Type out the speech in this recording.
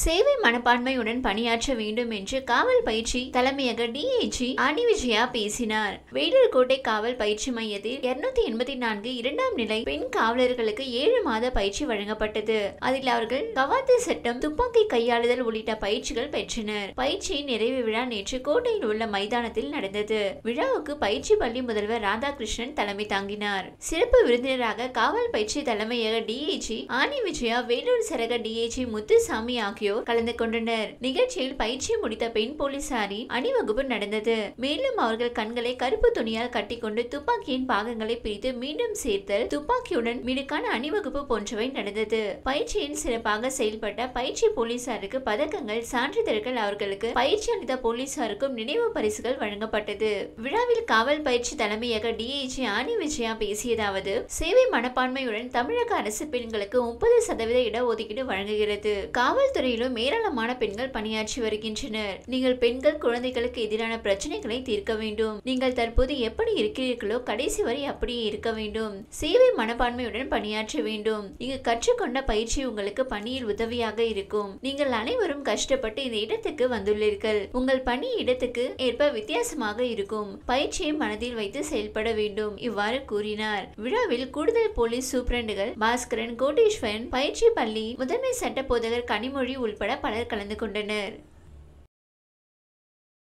சேவை மனப்பான்மையுடன் பணியாற்ற வேண்டும் என்று காவல் பயிற்சி தலைமையக டிஐஜி அனி விஜயா பேசினார் வேலூர் கோட்டை காவல் பயிற்சி மையத்தில் இருநூத்தி எண்பத்தி நான்கு இரண்டாம் நிலை பெண் காவலர்களுக்கு ஏழு மாத பயிற்சி வழங்கப்பட்டது அதில் அவர்கள் கவாத்து சட்டம் துப்பாக்கி கையாளுதல் உள்ளிட்ட பயிற்சிகள் பெற்றனர் பயிற்சியின் நிறைவு விழா நேற்று கோட்டையில் உள்ள மைதானத்தில் நடந்தது விழாவுக்கு பயிற்சி பள்ளி முதல்வர் ராதாகிருஷ்ணன் தலைமை தாங்கினார் சிறப்பு விருந்தினராக காவல் பயிற்சி தலைமையக டிஐஜி ஆனி விஜயா வேலூர் சரக டிஐஜி முத்துசாமி ஆகியோர் கலந்து கொண்டனர் நிகழ்ச்சியில் பயிற்சி முடித்த பெண் போலீசாரின் அணிவகுப்பு நடந்தது மேலும் அவர்கள் கண்களை கருப்பு துணியால் கட்டிக்கொண்டு துப்பாக்கியின் பாகங்களை பிரித்து மீண்டும் சேர்த்தல் துப்பாக்கியுடன் மிடுக்கான அணிவகுப்பு போன்றவை நடந்தது பயிற்சியின் சிறப்பாக செயல்பட்ட பயிற்சி போலீசாருக்கு பதக்கங்கள் சான்றிதழ்கள் அவர்களுக்கு பயிற்சி அளித்த போலீசாருக்கும் நினைவு பரிசுகள் வழங்கப்பட்டது விழாவில் காவல் பயிற்சி தலைமையக டிஐஜி ஆனி விஜயா பேசியதாவது சேவை மனப்பான்மையுடன் தமிழக அரசு பெண்களுக்கு முப்பது சதவீத இடஒதுக்கீடு வழங்குகிறது காவல்துறையிலும் ஏராளமான பெண்கள் பணியாற்றி வருகின்றனர் நீங்கள் பெண்கள் குழந்தைகளுக்கு எதிரான பிரச்சனைகளை தீர்க்க வேண்டும் நீங்கள் தற்போது எப்படி இருக்கிறீர்களோ கடைசி வரை அப்படியே இருக்க வேண்டும் சேவை மனப்பான்மையுடன் பணியாற்ற வேண்டும் இங்கு கற்றுக்கொண்ட பயிற்சி உங்களுக்கு பணியில் உதவியாக இருக்கும் நீங்கள் அனைவரும் கஷ்டப்பட்டு இந்த இடத்துக்கு வந்துள்ளீர்கள் உங்கள் பணி இடத்துக்கு ஏற்ப வித்தியாசமாக இருக்கும் பயிற்சியை மனதில் வைத்து செயல்பட வேண்டும் இவ்வாறு கூறினார் விழாவில் கூடுதல் போலீஸ் சூப்பரண்டுகள் பாஸ்கரன் கோட்டீஸ்வரன் பயிற்சி பள்ளி முதன்மை சட்ட போதகர் கனிமொழி உள்பட பலர் கலந்து கொண்டனர்